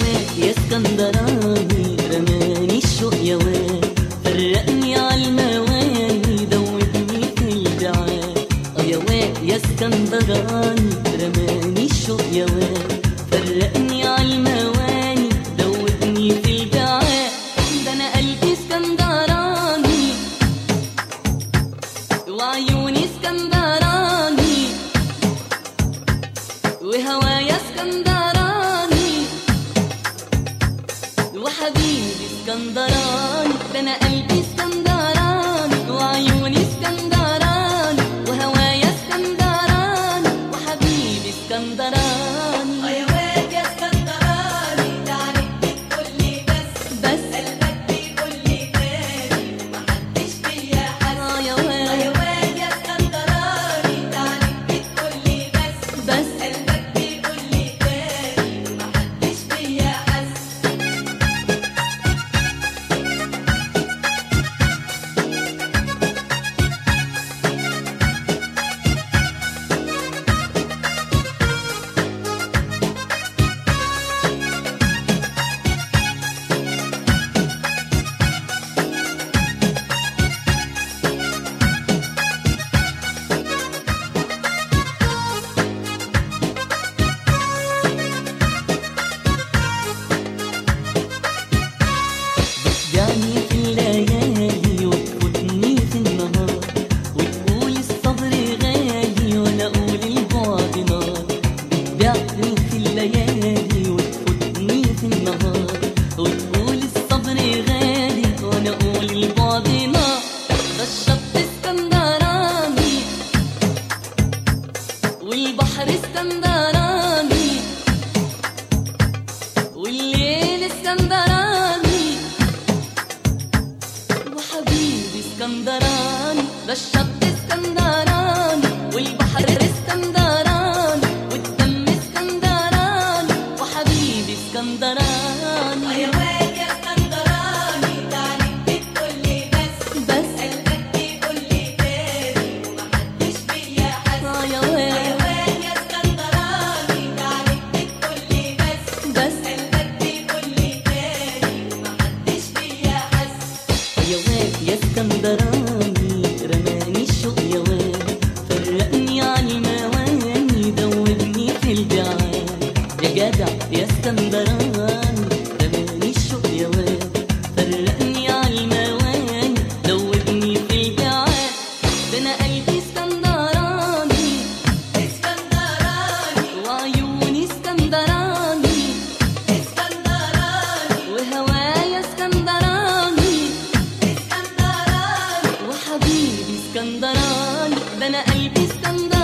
واد يا اسكندراني رماني الشوق يا واد فرقني عالمواني دوبني في البعاد اه يا واد يا اسكندراني رماني الشوق يا واد فرقني عالمواني دوبني في البعاد ده انا قلبي اسكندراني وعيوني اسكندراني وهوايا اسكندراني وحبيبي اسكندراني ده انا قلبي اسكندراني وعيوني اسكندراني وهوايا اسكندراني وحبيبي اسكندراني يا واد يا اسكندراني تعرف بتقول لي بس بس قلبك بيقول لي تاني ومحدش فيا حس اه يا يا واد واد يا اسكندراني تعرف بتقول لي بس بس قلبك بيقول لي تاني ومحدش فيا حس بتجعني في الليالي وتفوتني في النهار وتقول الصبر غالي وانا اقول البعد نار بتبيعني في الليالي وتفوتني في النهار وتقول الصبر غالي وانا اقول البعد نار ده الشط اسكندراني والبحر اسكندراني والليل اسكندراني وحبيبي اسكندراني ده الشط اسكندراني والبحر اسكندراني والدم اسكندراني وحبيبي اسكندراني يا واد يا اسكندراني تعرف بتقول لي بس بس قلبك بيقول لي تاني ومحدش فيا حس اه يا يا واد واد يا اسكندراني تعرف بتقول لي بس بس قلبك بيقول لي تاني ومحدش فيا حس يا واد يا اسكندراني رماني الشوق يا واد فرقني عن المواني دوبني في البعاد يا جدع يا اسكندراني رماني الشوق يا واد فرقني عن المواني دوبني في البعاد ده انا قلبي اسكندراني اسكندراني وعيوني اسكندراني اسكندراني وهوايا اسكندراني اسكندراني وحبيبي اسكندراني ده انا قلبي اسكندراني